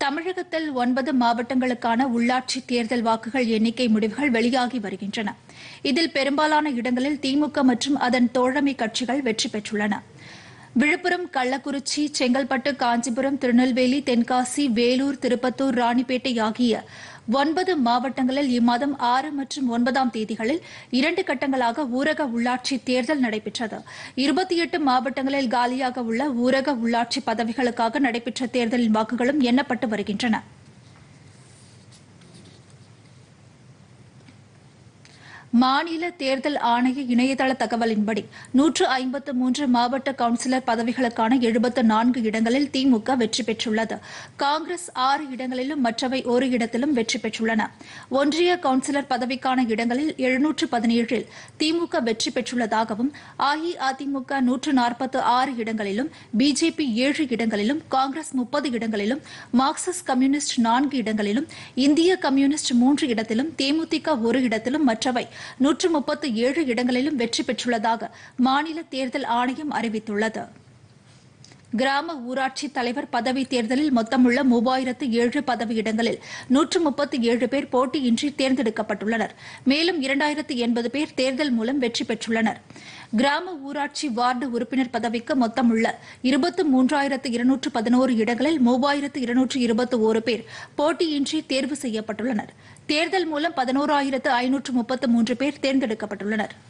தமிழகத்தில் ஒன்பது மாவட்டங்களுக்கான உள்ளாட்சி தேர்தல் வாக்குகள் எண்ணிக்கை முடிவுகள் வெளியாகி வருகின்றன இதில் பெரும்பாலான இடங்களில் திமுக மற்றும் அதன் தோழமை கட்சிகள் வெற்றி பெற்றுள்ளன விழுப்புரம் கள்ளக்குறிச்சி செங்கல்பட்டு காஞ்சிபுரம் திருநெல்வேலி தென்காசி வேலூர் திருப்பத்தூர் ராணிப்பேட்டை ஆகிய ஒன்பது மாவட்டங்களில் இம்மாதம் ஆறு மற்றும் ஒன்பதாம் தேதிகளில் இரண்டு கட்டங்களாக ஊரக உள்ளாட்சி தேர்தல் நடைபெற்றது இருபத்தி எட்டு மாவட்டங்களில் காலியாக உள்ள ஊரக உள்ளாட்சி பதவிகளுக்காக நடைபெற்ற தேர்தலின் வாக்குகளும் எண்ணப்பட்டு வருகின்றன மாநில தேர்தல் ஆணைய இணையதள தகவலின்படி நூற்று ஐம்பத்து மூன்று மாவட்ட கவுன்சிலர் பதவிகளுக்கான எழுபத்து நான்கு இடங்களில் திமுக வெற்றி பெற்றுள்ளது காங்கிரஸ் ஆறு இடங்களிலும் மற்றவை ஒரு இடத்திலும் வெற்றி பெற்றுள்ளன ஒன்றிய கவுன்சிலர் பதவிக்கான இடங்களில் எழுநூற்று பதினேழில் திமுக வெற்றி பெற்றுள்ளதாகவும் அஇஅதிமுக நூற்று நாற்பத்து ஆறு இடங்களிலும் பிஜேபி ஏழு இடங்களிலும் காங்கிரஸ் முப்பது இடங்களிலும் மார்க்சிஸ்ட் கம்யூனிஸ்ட் நான்கு இடங்களிலும் இந்திய கம்யூனிஸ்ட் மூன்று இடத்திலும் தேமுதிக ஒரு இடத்திலும் மற்றவை நூற்று முப்பத்து ஏழு இடங்களிலும் வெற்றி பெற்றுள்ளதாக மாநில தேர்தல் ஆணையம் அறிவித்துள்ளது கிராம ஊராட்சி தலைவர் பதவி தேர்தலில் மொத்தமுள்ள மூவாயிரத்து ஏழு பதவியிடங்களில் நூற்று முப்பத்து ஏழு பேர் போட்டியின்றி தேர்ந்தெடுக்கப்பட்டுள்ளனர் மேலும் இரண்டாயிரத்து எண்பது பேர் தேர்தல் மூலம் வெற்றி பெற்றுள்ளனர் கிராம ஊராட்சி வார்டு உறுப்பினர் பதவிக்கு மொத்தமுள்ள இருபத்து மூன்றாயிரத்து இருநூற்று பதினோரு இடங்களில் மூவாயிரத்து இருநூற்று இருபத்தி ஒரு பேர் போட்டியின்றி தேர்வு செய்யப்பட்டுள்ளனர் தேர்தல் மூலம் பதினோராயிரத்து ஐநூற்று முப்பத்து மூன்று பேர் தேர்ந்தெடுக்கப்பட்டுள்ளனா்